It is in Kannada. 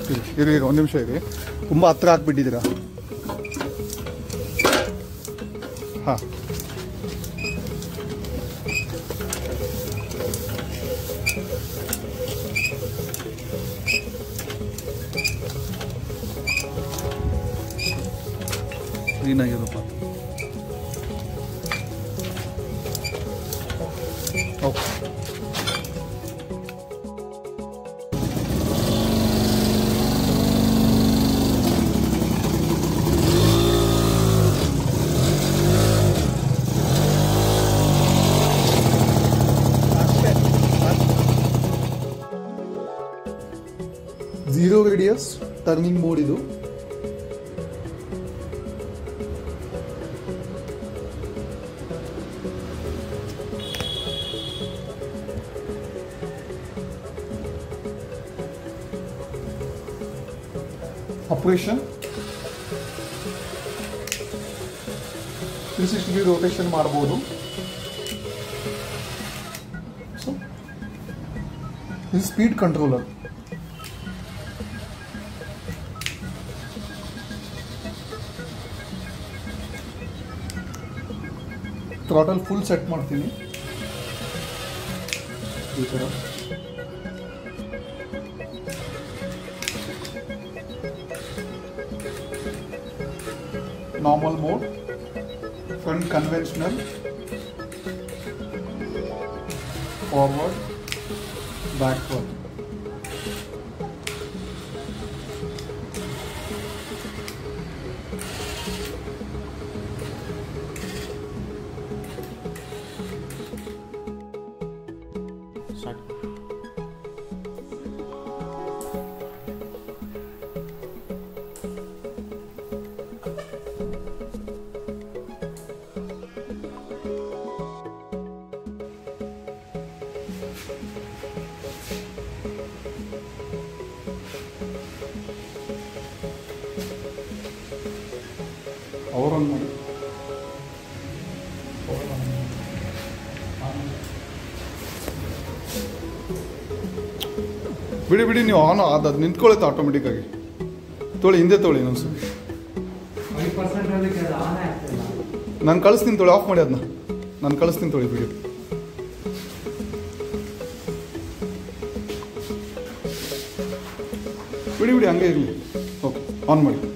ಇರಿ ಇರಿ ಇರಿ ಒಂದು ನಿಮಿಷ ಇರಿ ತುಂಬ ಹತ್ರ ಹಾಕ್ಬಿಟ್ಟಿದ್ದೀರಾ ಹಾಂ ಕ್ಲೀನಾಗಿರಪ್ಪ okay zero radius turning mode ಇದು operation three sixty degree rotation ಮಾಡ್ಬೋದು ಸೊ ಇದು speed controller throttle full set ಮಾಡ್ತೀನಿ ಈ ಥರ normal mode, front conventional, forward, backward. Start. ಅವರನ್ನು ಮಾಡಿ ಬಿಡಿ ಬಿಡಿ ನೀವು ಆನ್ ಅದು ಅದು ನಿಂತ್ಕೊಳ್ಳುತ್ತೆ ಆಟೋಮೆಟಿಕ್ಕಾಗಿ ತೊಳಿ ಹಿಂದೆ ತೊಳಿ ಇನ್ನೊಂದ್ಸರಿ ಫೈವ್ ಪರ್ಸೆಂಟ್ ಅಲ್ಲಿ ಆನ್ ಆಗ್ತಿಲ್ಲ ನಾನು ಕಳಿಸ್ತೀನಿ ತೊಳಿ ಆಫ್ ಮಾಡಿ ಅದನ್ನ ನಾನು ಕಳಿಸ್ತೀನಿ ತೊಳಿ ಬಿಡಿ ಬಿಡಿ ಬಿಡಿ ಹಂಗೆ ಇರಲಿ ಓಕೆ ಆನ್ ಮಾಡಿ